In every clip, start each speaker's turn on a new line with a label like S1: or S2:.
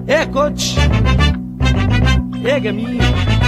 S1: ايه يا كوتش ايه يا جميل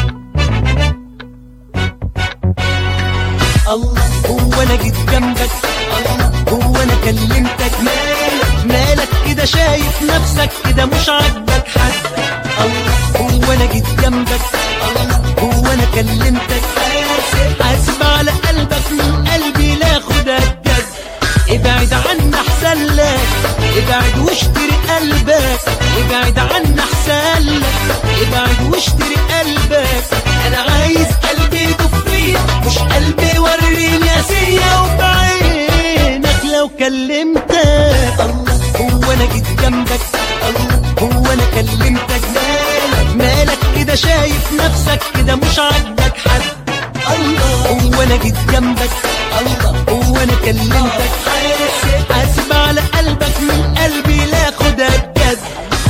S2: الله هو انا جيت جنبك الله هو انا كلمتك مالك مالك كده شايف نفسك كده مش عاجبك حد الله هو انا جيت جنبك الله هو انا كلمتك حاسب حاسب على قلبك من قلبي لا خدها بجد ابعد عنا احسن لك ابعد واشتري قلبك ابعد عنا احسن لك ابعد واشتري قلبك انا عايز قلبي يطفيه مش قلبي وريني اسيه وبعينك لو كلمتك الله هو انا جيت جنبك الله هو انا كلمتك مالك مالك كده شايف نفسك كده مش عاجبك حد الله هو انا جيت جنبك الله هو انا كلمتك حاسب حاسب على قلبك من قلبي لا خدها بجد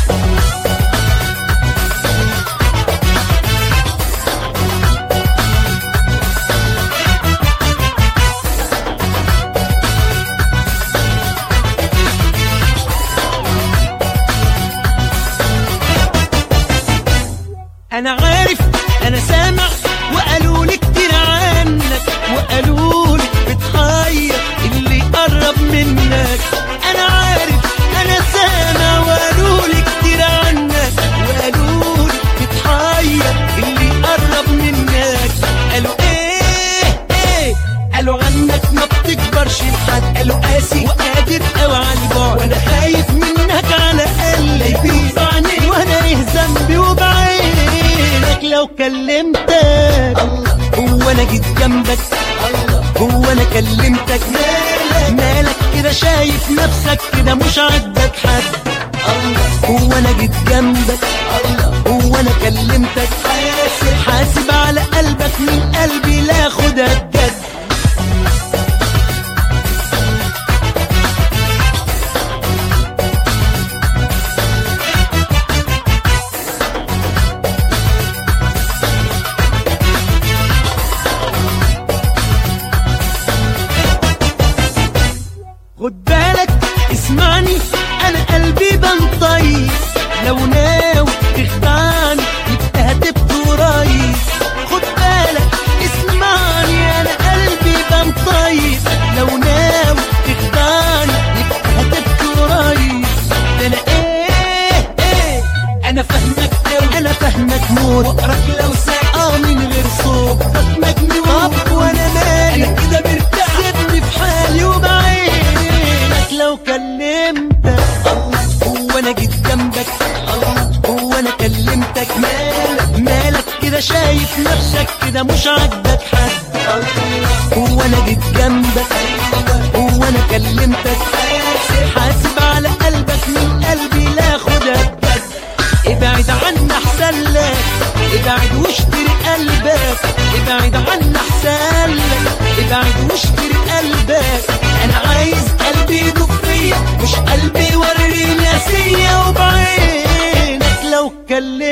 S2: انا عارف انا سامع وقالوا لي كتير عنك وقالوا لي بتحير اللي يقرب منك انا عارف انا سامع وقالوا لي كتير عنك وقالوا لي بتحير اللي يقرب منك قالوا ايه ايه قالوا عنك ما بتكبرش لحد قالوا قاسي وقادر قوي على البعد وانا خايف منك على قلبي بيوجعني وانا ايه ذنبي وبعينك لو كلمتك الله هو انا جيت جنبك الله هو انا كلمتك مالك مالك كده شايف نفسك كده مش عاجبك حد الله هو انا جيت جنبك الله هو انا كلمتك حاسب حاسب على قلبك من قلبي لا خدها بجد خد بالك اسمعني انا قلبي بنطيب لو ناوي تخدعني يبقى هتبقى قريب خد بالك اسمعني انا قلبي بنطيب لو ناوي تخدعني يبقى هتبقى قريب ده انا ايه ايه انا فاهمك قوي انا فاهمك موت واقرك لو ساعة من غير صوت مجنون طب وانا مالي انا كده مرتاح سيبني في حالي وبعينك لو كلمتك الله هو انا جيت جنبك الله هو انا كلمتك مالك مالك كده شايف نفسك كده مش عاجبك حد الله هو انا جيت جنبك هو انا كلمتك حاسب على قلبك من قلبي لا خدها بجد ابعد عنا احسن لك ابعد واشتري قلبك ابعد عنا احسن لك ابعد واشتري قلبك انا عايز قلبي يدوب فيا مش قلبي يوريني اسيه وبعينك لو كلمت